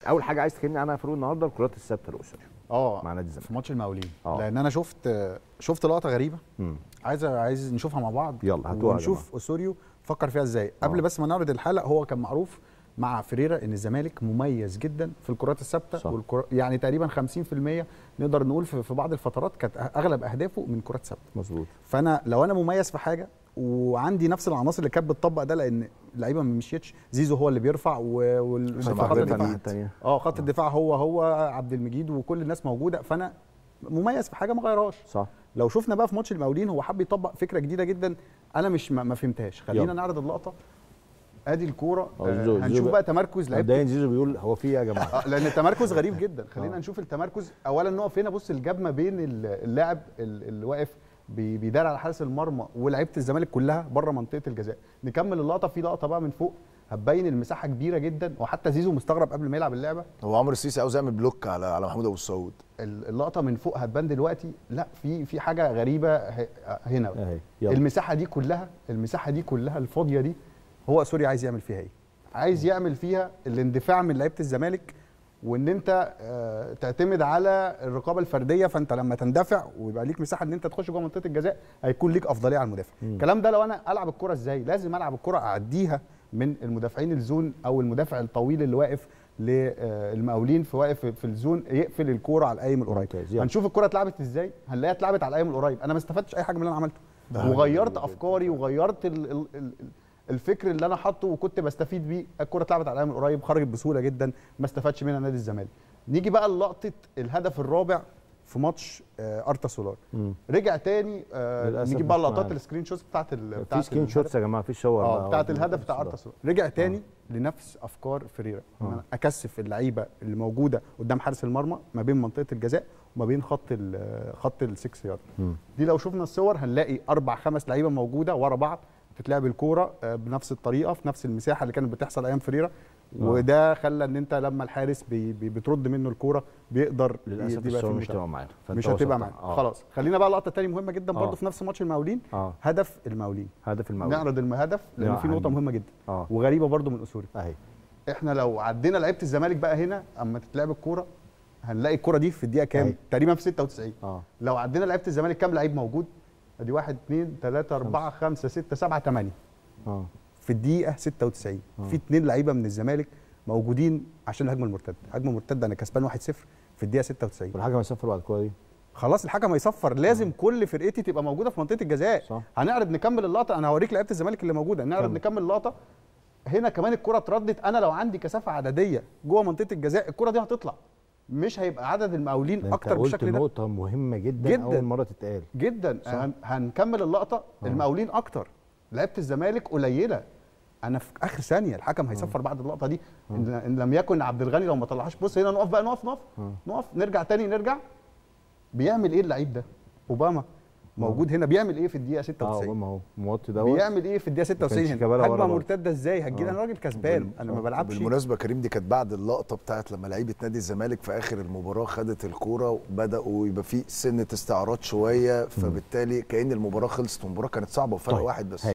اول حاجه عايز تكلمني عنها يا فاروق النهارده الكرات الثابته الاسري اه مع نادي الزمالك في ماتش المقاولين آه. لان انا شفت شفت لقطه غريبه مم. عايز عايز نشوفها مع بعض يلا، هاتوها يا ونشوف اوسوريو فكر فيها ازاي قبل آه. بس ما نعرض الحلقه هو كان معروف مع فريرا ان الزمالك مميز جدا في الكرات صح. الثابته والكرة يعني تقريبا 50% نقدر نقول في في بعض الفترات كانت اغلب اهدافه من كرات ثابته مظبوط فانا لو انا مميز في حاجه وعندي نفس العناصر اللي كانت بتطبق ده لان اللعيبه ما مشيتش زيزو هو اللي بيرفع و- وال- سامع خط غير الدفاع الفنيين التانية. اه خط الدفاع هو هو عبد المجيد وكل الناس موجوده فانا مميز في حاجه ما غيرهاش صح لو شفنا بقى في ماتش المقاولين هو حب يطبق فكره جديده جدا انا مش ما, ما فهمتهاش خلينا يلا. نعرض اللقطه ادي الكوره آه، آه زيزو- هنشوف زيزو بقى تمركز لعيبه مبدئيا زيزو بيقول هو في ايه يا جماعه آه لان التمركز غريب جدا خلينا آه. نشوف التمركز اولا نقف هنا بص الجاب ما بين ال- اللاعب ال- اللي واقف بي- بيدار على حارس المرمى ولاعيبه الزمالك كلها بره منطقه الجزاء نكمل اللقطه في لقطه بقى من فوق هتبين المساحه كبيره جدا وحتى زيزو مستغرب قبل ما يلعب اللعبه هو عمرو السيسي عاوز يعمل بلوك على على محمود ابو السعود ال- اللقطه من فوق هتبان دلوقتي لا في في حاجه غريبه ه- هنا بقى. اهي يلا المساحه دي كلها المساحه دي كلها الفاضيه دي هو سوري عايز يعمل فيها ايه عايز يعمل فيها الاندفاع من لعيبه الزمالك وان انت آه، تعتمد على الرقابه الفرديه فانت لما تندفع ويبقى ليك مساحه ان انت تخش جوه منطقه الجزاء هيكون ليك افضليه على المدافع الكلام ده لو انا العب الكره ازاي لازم العب الكره اعديها من المدافعين الزون او المدافع الطويل اللي واقف للمقاولين في واقف في الزون يقفل الكوره على القايم القريب ممتاز، يلا. هنشوف الكره اتلعبت ازاي هنلاقيها اتلعبت على القايم القريب انا ما استفدتش اي حاجه من اللي انا عملته ده وغيرت افكاري وغيرت ال ال ال الفكر اللي انا حاطه وكنت بستفيد بيه الكره اتلعبت على القايم القريب خرجت بسهوله جدا ما استفادش منها نادي الزمالك نيجي بقى للقطه الهدف الرابع في ماتش آه ارتا سولار مم. رجع تاني آه للأسف نيجي بقى مش لقطات معانا. السكرين شوتس بتاعت ال في بتاعت سكرين الهدف. شوتس يا جماعه في صور اه بقى. بتاعت الهدف بتاع ارتا سولار رجع تاني آه. لنفس افكار فريرا ان آه. انا اكثف اللعيبه اللي موجوده قدام حارس المرمى ما بين منطقه الجزاء وما بين خط ال- خط السكس يارد مم. دي لو شفنا الصور هنلاقي اربع خمس لعيبه موجوده ورا بعض بتتلعب الكوره آه، بنفس الطريقه في نفس المساحه اللي كانت بتحصل ايام فريرا وده خلى ان انت لما الحارس بي بي بترد منه الكوره بيقدر للاسف يدي بقى الصور في مش المساحة. هتبقى معانا فأنت مش هتبقى وصلت. معانا آه. خلاص خلينا بقى لقطه تانية مهمه جدا برضه آه. في نفس ماتش المقاولين اه هدف المقاولين هدف المقاولين نعرض الهدف لان لا، في نقطه عندي. مهمه جدا اه وغريبه برضه من اسوري اهي احنا لو عدينا لعيبه الزمالك بقى هنا اما تتلعب الكوره هنلاقي الكوره دي في الدقيقه كام أيوة. تقريبا في 96 اه لو عدينا لعيبه الزمالك كام لعيب موجود ادي 1 2 3 4 5 6 7 8 اه في الدقيقه 96 آه. في اثنين لعيبه من الزمالك موجودين عشان الهجمه المرتده الهجمه المرتده انا كسبان 1-0 في الدقيقه 96 والحاجه هيصفر بعد الكوره دي خلاص الحكم هيصفر لازم كل فرقتي تبقى موجوده في منطقه الجزاء صح. هنعرض نكمل اللقطه انا هوريك لعيبه الزمالك اللي موجوده نعرض كمل. نكمل اللقطه هنا كمان الكره اتردت انا لو عندي كثافه عدديه جوه منطقه الجزاء الكره دي هتطلع مش هيبقى عدد ده المقاولين انت اكتر قلت بالشكل ده نقطه مهمه جدا, جداً. اول مره تتقال جدا صح. هن هنكمل اللقطه المقاولين اكتر لعيبه الزمالك قليله انا في اخر ثانيه الحكم هيصفر بعد اللقطه دي ان, إن لم يكن عبد الغني لو ما طلعهاش بص هنا نقف بقى نقف نقف آه. نقف نرجع تاني نرجع بيعمل ايه اللعيب ده اوباما موجود هنا بيعمل ايه في الدقيقه اه 96 ما هو موطي دوت بيعمل ايه في الدقيقه 96 كانش هنا شيكابالا ورا هجمه برضه. مرتده ازاي هتجي آه. انا راجل كسبان انا ما بلعبش بالمناسبه كريم دي كانت بعد اللقطه بتاعت لما لعيبه نادي الزمالك في اخر المباراه خدت الكوره وبداوا يبقى في سنه استعراض شويه فبالتالي كان المباراه خلصت والمباراه كانت صعبه وفرق طيب. واحد بس